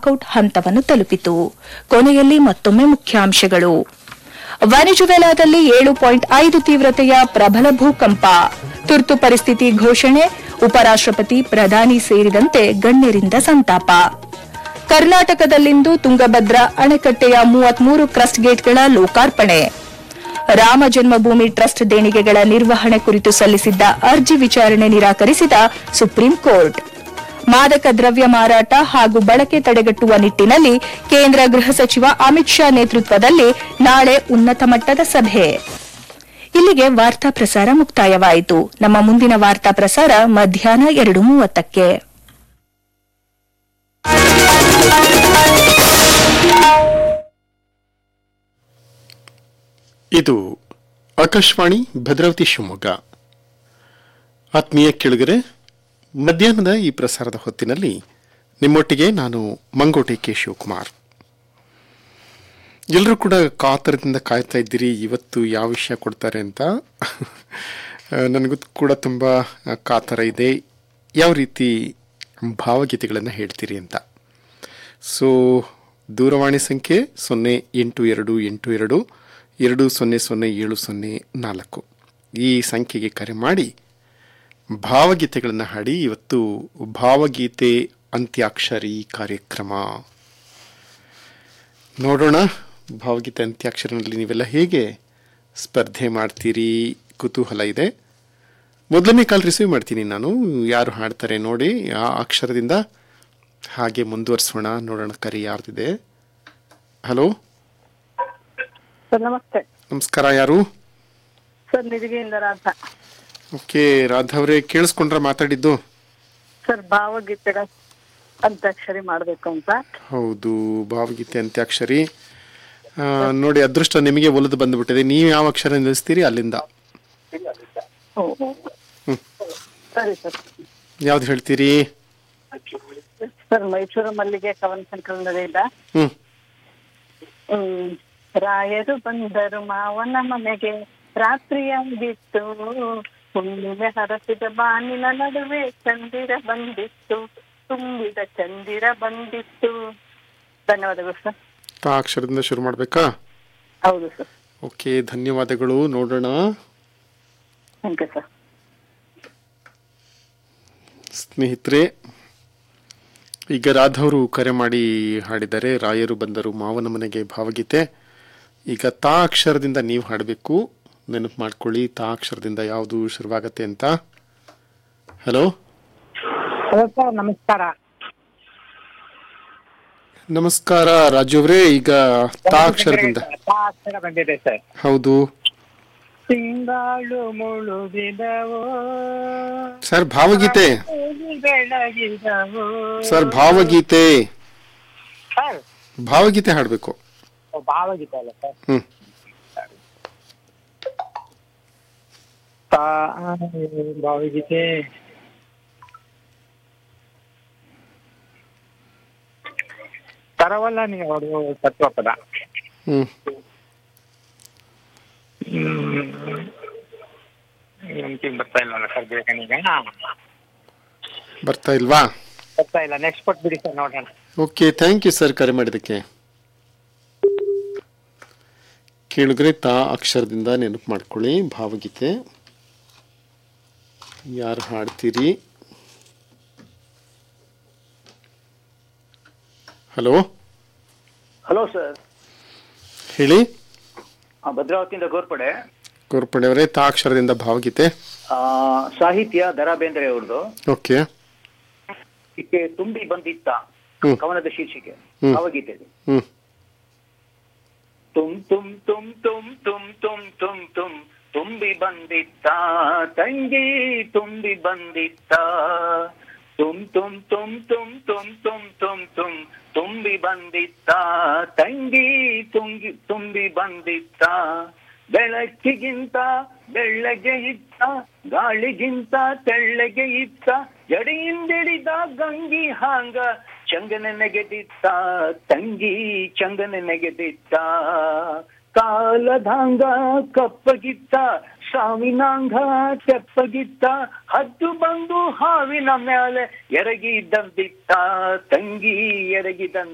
Knockout ಹಂತವನ್ನು ತಲುಪಿತು ಕೊನೆಯಲ್ಲಿ ಮತ್ತೊಮ್ಮೆ ಮುಖ್ಯಾಂಶಗಳು ವೆನಿಜುವೆಲಾದಲ್ಲಿ ಏಳು ಪಾಯಿಂಟ್ ಐದು ತೀವ್ರತೆಯ ಪ್ರಬಲ ಭೂಕಂಪ ತುರ್ತು ಪರಿಸ್ಥಿತಿ ಘೋಷಣೆ ಉಪರಾಷ್ಟಪತಿ ಪ್ರಧಾನಿ ಸೇರಿದಂತೆ ಗಣ್ಯರಿಂದ ಸಂತಾಪ ಕರ್ನಾಟಕದಲ್ಲಿಂದು ತುಂಗಭದ್ರಾ ಅಣೆಕಟ್ಟೆಯ ಮೂವತ್ಮೂರು ಕ್ರಸ್ಟ್ ಗೇಟ್ಗಳ ಲೋಕಾರ್ಪಣೆ ರಾಮ ಜನ್ಮಭೂಮಿ ಟ್ರಸ್ಟ್ ದೇಣಿಗೆಗಳ ನಿರ್ವಹಣೆ ಕುರಿತು ಸಲ್ಲಿಸಿದ್ದ ಅರ್ಜಿ ವಿಚಾರಣೆ ನಿರಾಕರಿಸಿದ ಸುಪ್ರೀಂ ಕೋರ್ಟ್ ಮಾದಕ ದ್ರವ್ಯ ಮಾರಾಟ ಹಾಗೂ ಬಳಕೆ ತಡೆಗಟ್ಟುವ ನಿಟ್ಟಿನಲ್ಲಿ ಕೇಂದ್ರ ಗೃಹ ಸಚಿವ ಅಮಿತ್ ಶಾ ನೇತೃತ್ವದಲ್ಲಿ ನಾಳೆ ಉನ್ನತ ಮಟ್ಟದ ಸಭೆ ಇಲ್ಲಿಗೆ ವಾರ್ತಾ ಪ್ರಸಾರ ಮುಕ್ತಾಯವಾಯಿತು ನಮ್ಮ ಮುಂದಿನ ವಾರ್ತಾ ಪ್ರಸಾರ ಮಧ್ಯಾಹ್ನ ಎರಡು ಮೂವತ್ತಕ್ಕೆ ಇದು ಆಕಾಶವಾಣಿ ಭದ್ರಾವತಿ ಶಿವಮೊಗ್ಗ ಆತ್ಮೀಯ ಕೆಳಗರೆ ಮಧ್ಯಾಹ್ನದ ಈ ಪ್ರಸಾರದ ಹೊತ್ತಿನಲ್ಲಿ ನಿಮ್ಮೊಟ್ಟಿಗೆ ನಾನು ಮಂಗೋಟೆ ಕೆ ಶಿವಕುಮಾರ್ ಎಲ್ಲರೂ ಕೂಡ ಕಾತರದಿಂದ ಕಾಯ್ತಾ ಇದ್ದೀರಿ ಇವತ್ತು ಯಾವ ವಿಷಯ ಕೊಡ್ತಾರೆ ಅಂತ ಆ, ನನಗೂ ಕೂಡ ತುಂಬ ಕಾತರ ಇದೆ ಯಾವ ರೀತಿ ಭಾವಗೀತೆಗಳನ್ನು ಹೇಳ್ತೀರಿ ಅಂತ ಸೊ ದೂರವಾಣಿ ಸಂಖ್ಯೆ ಸೊನ್ನೆ ಎಂಟು ಎರಡು ಎಂಟು ಎರಡು ಎರಡು ಸೊನ್ನೆ ಸೊನ್ನೆ ಏಳು ಸೊನ್ನೆ ನಾಲ್ಕು ಈ ಸಂಖ್ಯೆಗೆ ಕರೆ ಮಾಡಿ ಭಾವಗೀತೆಗಳನ್ನು ಹಾಡಿ ಇವತ್ತು ಭಾವಗೀತೆ ಅಂತ್ಯಾಕ್ಷರಿ ಕಾರ್ಯಕ್ರಮ ನೋಡೋಣ ಭಾವಗೀತೆ ಅಂತ್ಯಾಕ್ಷರಿನಲ್ಲಿ ನೀವೆಲ್ಲ ಹೇಗೆ ಸ್ಪರ್ಧೆ ಮಾಡ್ತೀರಿ ಕುತೂಹಲ ಇದೆ ಮೊದಲನೇ ಕಾಲ್ ರಿಸೀವ್ ಮಾಡ್ತೀನಿ ನಾನು ಯಾರು ಹಾಡ್ತಾರೆ ನೋಡಿ ಆ ಅಕ್ಷರದಿಂದ ಹಾಗೆ ಮುಂದುವರಿಸೋಣ ನೋಡೋಣ ಕರೆ ಯಾರ್ದಿದೆ ಹಲೋ ಸರ್ ನಮಸ್ತೆ ನಮಸ್ಕಾರ ಯಾರು ಸರ್ ನಿಧಿಗೆಯಿಂದ ರಾಧ ಓಕೆ ರಾಧವ್ರೆ ಕೇಳಿಸ್ಕೊಂಡ್ರ ಮಾತಾಡಿದ್ದು ಸರ್ ಭಾವಗೀತೆಗಳ ಅಂತ್ಯಾಕ್ಷರಿ ಮಾಡ್ಬೇಕು ಅಂತ ಹೌದು ಭಾವಗೀತೆ ಅಂತ್ಯಾಕ್ಷರಿ ಆ, ನೋಡಿ ಅದೃಷ್ಟ ನಿಮಗೆ ಒಲಿದು ಬಂದ್ಬಿಟ್ಟಿದೆ ನೀವು ಯಾವ ಅಕ್ಷರ ನಿಲ್ಲಿಸ್ತೀರಿ ಅಲ್ಲಿಂದ ಓ. ಸರಿ ಸರ್ ಯಾವ್ದು ಹೇಳ್ತೀರಿ ಸರ್ ಮೈಸೂರು ಮಲ್ಲಿಗೆ ಕವನ ಸಂಕಲನದಿಂದ ಹ್ಮ್ ಹ್ಮ್ ರಾಯರು ಬಂದರು ಮಾವನ ಮನೆಗೆ ರಾತ್ರಿಯಾಗಿತ್ತು ಹುಣ್ಣಿಮೆ ಹರಸಿದ ಬಾನಿನ ನಡುವೆ ಚಂದಿರ ಬಂದಿತ್ತು ತುಂಬಿದ ಚಂದಿರ ಬಂದಿತ್ತು ಧನ್ಯವಾದಗಳು ಸರ್ ತಾ ಅಕ್ಷರದಿಂದ ಶುರು ಮಾಡ್ಬೇಕಾ ಹೌದು ಸರ್ ಓಕೆ ಧನ್ಯವಾದಗಳು ನೋಡೋಣ ಥ್ಯಾಂಕ್ ಯು ಸರ್ ಸ್ನೇಹಿತರೆ ಈಗ ರಾಧವರು ಕರೆ ಮಾಡಿ ಹಾಡಿದ್ದಾರೆ ರಾಯರು ಬಂದರು ಮಾವನ ಮನೆಗೆ ಭಾವಗೀತೆ ಈಗ ತಾ ಅಕ್ಷರದಿಂದ ನೀವು ಹಾಡಬೇಕು ನೆನಪು ಮಾಡ್ಕೊಳ್ಳಿ ತಾ ಅಕ್ಷರದಿಂದ ಯಾವುದು ಶುರುವಾಗತ್ತೆ ಅಂತ ಹಲೋ ಹಲೋ ಸರ್ ನಮಸ್ಕಾರ ನಮಸ್ಕಾರ ರಾಜು ಅವರೇ ಈಗ ತಾ ಅಕ್ಷರದಿಂದ ತಾ ಅಕ್ಷರ ಬಂದಿದೆ ಸರ್ ಹೌದು ತಿಂಗಾಳು ಮುಳುಗಿದವೋ ಸರ್ ಭಾವಗೀತೆ ಬೆಳಗಿದವೋ ಸರ್ ಭಾವಗೀತೆ ಸರ್ ಭಾವಗೀತೆ ಹಾಡಬೇಕು ಓ, ಭಾವಗೀತೆ ಅಲ್ಲ ಸರ್ ಹ್ಮ್ ತಾ ಭಾವಗೀತೆ ತರವಲ್ಲ ನೀವು ಅವರು ತತ್ವಪದ ಹ್ಮ್ ನೆನಪಿಗೆ ಬರ್ತಾ ಇಲ್ಲ ಸರ್ ಬೇಗನೀಗ ಬರ್ತಾ ಇಲ್ವಾ ಬರ್ತಾ ಇಲ್ಲ ನೆಕ್ಸ್ಟ್ ಕೊಟ್ಬಿಡಿ ಸರ್ ನೋಡೋಣ ಓಕೆ ಥ್ಯಾಂಕ್ ಯು ಸರ್ ಕರೆ ಮಾಡಿದ್ದಕ್ಕೆ ಕೇಳಿದ್ರೆ ತಾ ಅಕ್ಷರದಿಂದ ನೆನಪು ಮಾಡ್ಕೊಳ್ಳಿ ಭಾವಗೀತೆ ಯಾರು ಹಾಡ್ತೀರಿ ಹಲೋ ಹಲೋ ಸರ್ ಹೇಳಿ ಆ, ಭದ್ರಾವತಿಯಿಂದ ಗೋರ್ಪಡೆ ಗೋರ್ಪಡೆ ಅವರೇ ತಾ ಅಕ್ಷರದಿಂದ ಭಾವಗೀತೆ ಆ, ಸಾಹಿತ್ಯ ದರಾ ಬೇಂದ್ರೆ ಅವ್ರದ್ದು ಓಕೆ ಇದಕ್ಕೆ ತುಂಬಿ ಬಂದಿತ್ತ ಹ್ಮ್. ಕವನದ ಶೀರ್ಷಿಕೆ ಹ್ಮ್. ಭಾವಗೀತೆ ಇದು. ಹ್ಮ್ ತುಮ್ ತುಮ್ ತುಮ್ ತುಮ್ ತುಮ್ ತುಮ್ ತುಮ್ ತುಮ್ ತುಂಬಿ ಬಂದಿತ್ತ ತಂಗಿ ತುಂಬಿ ಬಂದಿತ್ತ ತುಮ್ ತುಮ್ ತುಮ್ ತುಮ್ ತುಮ್ ತುಮ್ ತುಮ್ ತುಮ್ ತುಂಬಿ ಬಂದಿತ್ತ ತಂಗಿ ತುಂಗಿ ತುಂಬಿ ಬಂದಿತ್ತ ಬೆಳಕಿಗಿಂತ ಬೆಳ್ಳಗೆ ಇತ್ತ ಗಾಳಿಗಿಂತ ತೆಳ್ಳಗೆ ಇತ್ತ ಜಡಿಯಿಂದಿಡಿದ ಗಂಗಿ ಹಾಂಗ ಚಂಗನ ನೆಗೆದಿತ್ತ ತಂಗಿ ಚಂಗನ ನೆಗೆದಿತ್ತ ಕಾಲದಾಂಗ ಕಪ್ಪಗಿತ್ತ ಸಾವಿನಾಂಗ ತೆಪ್ಪಗಿತ್ತ ಹದ್ದು ಬಂದು ಹಾವಿನ ಮ್ಯಾಲೆ ಎರಗಿದಂದಿತ್ತ ತಂಗಿ ಎರಗಿದಂತ